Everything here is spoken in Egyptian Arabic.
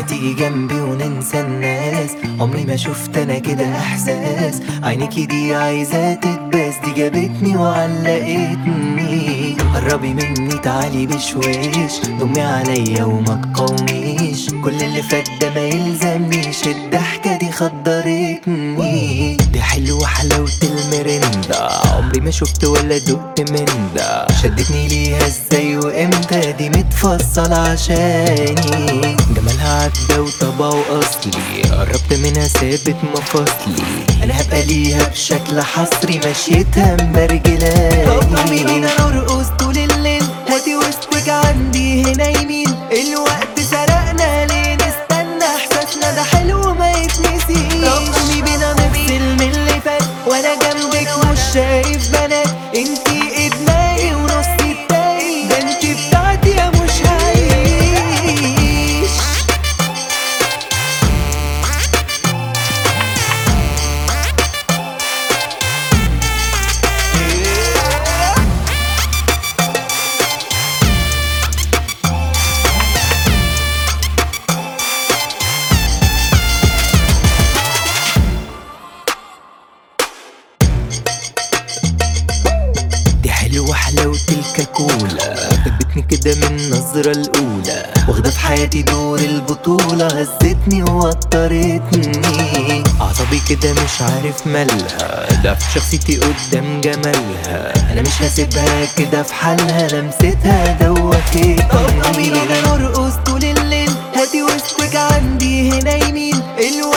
تيجي جنبي وننسى الناس عمري ما شفت انا كده احساس عينيكي دي عايزة تتباس دي جابتني وعلقتني قربي مني تعالي بشويش ضمي عليا وما تقاوميش كل اللي فات ده ما يلزمنيش الضحكة دي خدرتني دي حلوة حلاوة المرندا عمري ما شفت ولا دقت من ده شدتني ليها ازاي وامتى دي متفصلة عشاني جمالها عدى وطبعه اصلي قربت منها ثابت مفاصلي انا هبقى ليها بشكل حصري مشيتها مبرجلاني طب بينا نرقص طول الليل هاتي وسطك عندي هنا يمين الوقت سرقنا ليه نستنى احساسنا ده حلو ما يتنسيش طب قومي بينا نفصل من اللي فات وانا جنبك مش شايف بنات انتي ادماني ونصي التاني ده انتي بتاعتي يا مش هعيش دي حلوة حلاوة الكاكولا حبتني كده من النظرة الأولى واخدة في حياتي دور البطولة هزتني ووترتني أعصابي كده مش عارف مالها ده في شخصيتي قدام جمالها أنا مش هسيبها كده في حالها لمستها دوتتني طب بينا نرقص طول الليل هاتي وسطك عندي هنا يمين الوقت